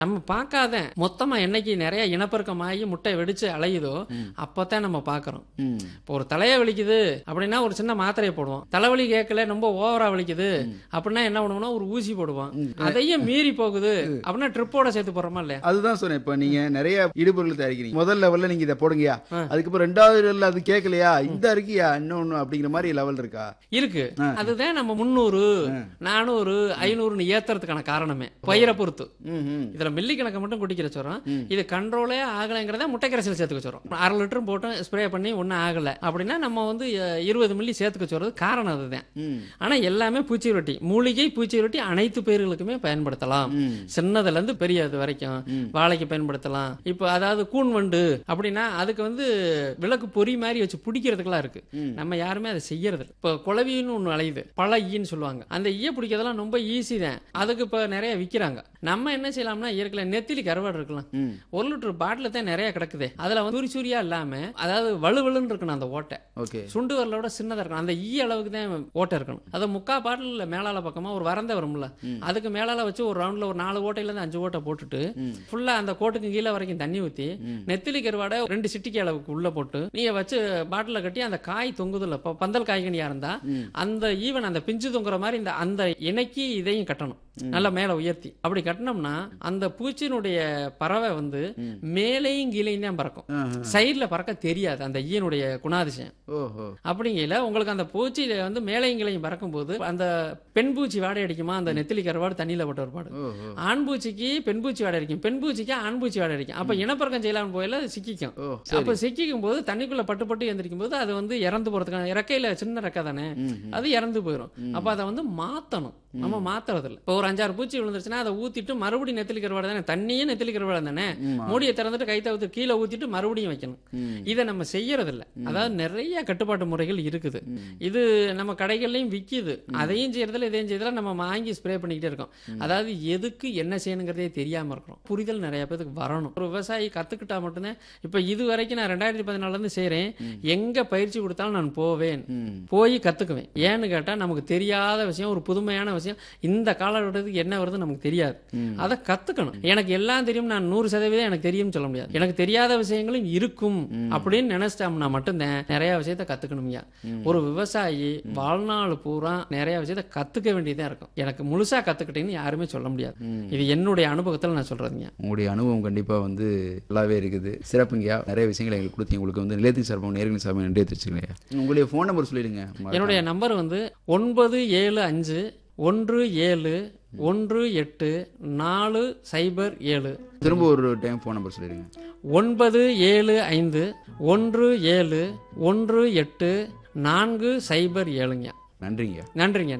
நம்ம பார்க்காத மொத்தமா என்னைக்கு நிறைய இனப்பெருக்கம் ஆகி முட்டை வெடிச்சு அலையுதோ அப்பதான் நம்ம பார்க்கறோம் ம் இப்போ ஒரு தலையை வலிக்குது அப்படின்னா ஒரு சின்ன மாத்திரையை போடுவோம் தலைவலி கேட்கல ரொம்ப ஓவரா வலிக்குது அப்படின்னா என்ன பண்ணுவோம்னா ஒரு ஊசி போடுவோம் அதையும் மீறி போகுது அப்படின்னா ட்ரிப்போட சேர்த்து போடுறோமா இல்லையா அதுதான் சொன்னேன் இப்போ நீங்க நிறைய இடுபொருள் தயாரிக்கிறீங்க முதல் லெவல்ல நீங்க இதை போடுங்கயா அதுக்கப்புறம் ரெண்டாவது லெவல்ல அது கேட்கலையா இந்த இருக்கியா இன்னொன்னு அப்படிங்கிற மாதிரி லெவல் இருக்கா இருக்கு அதுதான் நம்ம முந்நூறு நானூறு ஐநூறுன்னு ஏத்துறதுக்கான காரணமே பயிரை பொறுத்து ம் ம் இதுல மில்லி கணக்கை மட்டும் குடிக்கிற சொல்றோம் இது கண்ட்ரோலே ஆகலைங்கிறத முட்டை கரைசல் சேர்த்துக்க சொல்றோம் அரை லிட்டரும் போட்டு ஸ்ப்ரே பண்ணி ஒன்றும் ஆகல அப்படின்னா நம்ம வந்து அஹ், இருபது மில்லி சேர்த்துக்க சொல்றது காரணம் அதுதான் ம் ஆனா எல்லாமே பூச்சி ரொட்டி மூலிகை பூச்சி ரொட்டி அனைத்து பயிர்களுக்குமே பயன்படுத்தலாம் ம். சின்னதுல இருந்து பெரியது வரைக்கும் வாழைக்கு பயன்படுத்தலாம் இப்போ அதாவது கூன் வண்டு அப்படின்னா அதுக்கு வந்து விளக்கு பொறி மாதிரி வச்சு பிடிக்கிறதுக்கெல்லாம் இருக்கு நம்ம யாருமே அதை செய்யறது இல்ல. இப்போ குளவின்னு ஒண்ணு அலையுது பல ஈன்னு சொல்லுவாங்க அந்த ஈய பிடிக்கிறதெல்லாம் ரொம்ப ஈஸி தான் அதுக்கு இப்போ நிறைய விக்கிறாங்க நம்ம என்ன செய்யலாம்னா இயற்கையில நெத்திலி கருவாடு இருக்கலாம் ம் ஒரு லிட்டர் பாட்டில் தான் நிறைய கிடக்குது அதுல வந்து சூரி சூரியா இல்லாம அதாவது வலுவலுன்னு இருக்கணும் அந்த ஓட்டை ஓகே சுண்டு வரலோட சின்னதா இருக்கணும் அந்த ஈ அளவுக்கு தான் ஓட்டை இருக்கணும் அது முக்கா பாட்டில் மேலால பக்கமா ஒரு வரந்த வரும்ல அதுக்கு மேலால வச்சு ஒரு ரவுண்ட்ல ஒரு நாலு ஓட்டையில இருந்து அஞ்சு ஓட்டை போட்டுட்டு ஃபுல்லா அந்த கோட்டுக்கு கீழே வரைக்கும் தண்ணி ஊத்தி நெத்திலி கருவாடை ரெண்டு சிட்டிக்கு அளவுக்கு உள்ள போட்டு நீங்க வச்சு பாட்டில கட்டி அந்த காய் தொங்குதுல இப்போ பந்தல் காய்கனியா இருந்தா அந்த ஈவன் அந்த பிஞ்சு தொங்குற மாதிரி இந்த அந்த இணைக்கி இதையும் கட்டணும் நல்லா மேல உயர்த்தி அப்படி கட்டினோம்னா அந்த பூச்சியினுடைய பறவை வந்து மேலேயும் கீழேயும் தான் பறக்கும் சைடுல பறக்க தெரியாது அந்த ஈயனுடைய குணாதிசயம் ஓஹோ அப்படிங்கல உங்களுக்கு அந்த பூச்சி வந்து மேலைங்களையும் பறக்கும்போது அந்த பெண் பூச்சி வாடை அடிக்குமா அந்த நெத்திலி கருவாடு தண்ணியில போட்ட ஒரு பாடு ஓஹோ ஆண் பூச்சிக்கு பெண் பூச்சி வாடை அடிக்கும் பெண் பூச்சிக்கு ஆண் பூச்சி வாடை அடிக்கும் அப்ப இனப்பெருக்கம் செய்யலாம்னு போயில அது சிக்கிக்கும் ஓ அப்ப சிக்கிக்கும் போது தண்ணிக்குள்ள பட்டு பட்டு எந்திரிக்கும் போது அது வந்து இறந்து போறதுக்கான இறக்கையில சின்ன ரெக்கை தானே அது இறந்து போயிடும் அப்ப அதை வந்து மாத்தணும் நம்ம மாத்துறது இல்ல இப்போ ஒரு அஞ்சாறு பூச்சி விழுந்துருச்சுன்னா அதை ஊத்திட்டு மறுபடியும் நெத்திலி கருவாடு தானே தண்ணியே நெத்திலி கருவாடு தானே மூடியை திறந்துட்டு கை தவிர்த்து கீழே ஊத்திட்டு மறுபடியும் வைக்கணும் இதை நம்ம செய்யறது இல்ல அதாவது நிறைய கட்டுப்பாட்டு முறைகள் இருக்குது இது நம்ம கடைகள்லயும் விக்குது அதையும் செய்யறதுல இதையும் செய்யறதுல நம்ம வாங்கி ஸ்ப்ரே பண்ணிக்கிட்டே இருக்கோம் அதாவது எதுக்கு என்ன செய்யணுங்கிறதே தெரியாம இருக்கிறோம் புரிதல் நிறைய பேருக்கு வரணும் ஒரு விவசாயி கத்துக்கிட்டா மட்டும்தான் இப்ப இது வரைக்கும் நான் ரெண்டாயிரத்தி பதினாலுல இருந்து செய்றேன் எங்க பயிற்சி கொடுத்தாலும் நான் போவேன் போய் கத்துக்குவேன் ஏன்னு கேட்டா நமக்கு தெரியாத விஷயம் ஒரு புதுமையான விஷயம் இந்த காலகட்டத்துக்கு என்ன வருது நமக்கு தெரியாது அதை கத்துக்கணும் எனக்கு எல்லாம் தெரியும் நான் நூறு சதவீதம் எனக்கு தெரியும்னு சொல்ல முடியாது எனக்கு தெரியாத விஷயங்களும் இருக்கும் அப்படின்னு நினைச்சிட்டோம்னா மட்டும்தான் நிறைய விஷயத்த கத்துக்கணும்யா ஒரு விவசாயி வாழ்நாள் பூரா நிறைய விஷயத்த கத்துக்க வேண்டியதா இருக்கும் எனக்கு முழுசா கத்துக்கிட்டேன்னு யாருமே சொல்ல முடியாது இது என்னுடைய அனுபவத்துல நான் சொல்றதுங்க உங்களுடைய அனுபவம் கண்டிப்பா வந்து நல்லாவே இருக்குது சிறப்புங்கய்யா நிறைய விஷயங்களை எங்களுக்கு கொடுத்தீங்க உங்களுக்கு வந்து நிலையத்தின் சார்பாக நேர்களின் சார்பாக நன்றி தெரிவிச்சுக்கலையா உங்களுடைய ஃபோன் நம்பர் சொல்லிடுங்க என்னுடைய நம்பர் வந்து ஒன்பது ஏழு அஞ்சு ஒன்று ஏழு ஒன்று எட்டு நாலு சைபர் ஏழு திரும்ப ஒரு டைம் ஃபோன் நம்பர் சொல்லிடுங்க ஒன்பது ஏழு ஐந்து ஒன்று ஏழு ஒன்று எட்டு நான்கு சைபர் ஏழுங்க நன்றிங்க நன்றிங்க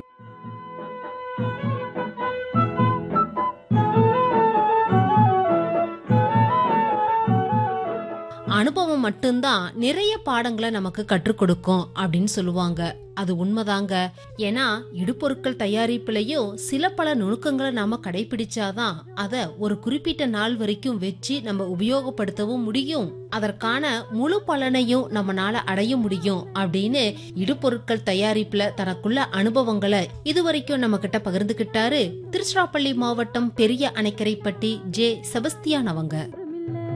அனுபவம் மட்டும்தான் நிறைய பாடங்களை நமக்கு கற்றுக் கொடுக்கும் அப்படின்னு சொல்லுவாங்க அது உண்மைதாங்க ஏன்னா இடுபொருட்கள் தயாரிப்புலயும் சில பல நுணுக்கங்களை நாம கடைபிடிச்சாதான் அத ஒரு குறிப்பிட்ட நாள் வரைக்கும் வச்சு நம்ம உபயோகப்படுத்தவும் முடியும் அதற்கான முழு பலனையும் நம்மனால அடைய முடியும் அப்படின்னு இடுபொருட்கள் தயாரிப்புல தனக்குள்ள அனுபவங்களை இதுவரைக்கும் நம்ம கிட்ட பகிர்ந்துகிட்டாரு திருச்சிராப்பள்ளி மாவட்டம் பெரிய அணைக்கரைப்பட்டி ஜே செபஸ்தியான் அவங்க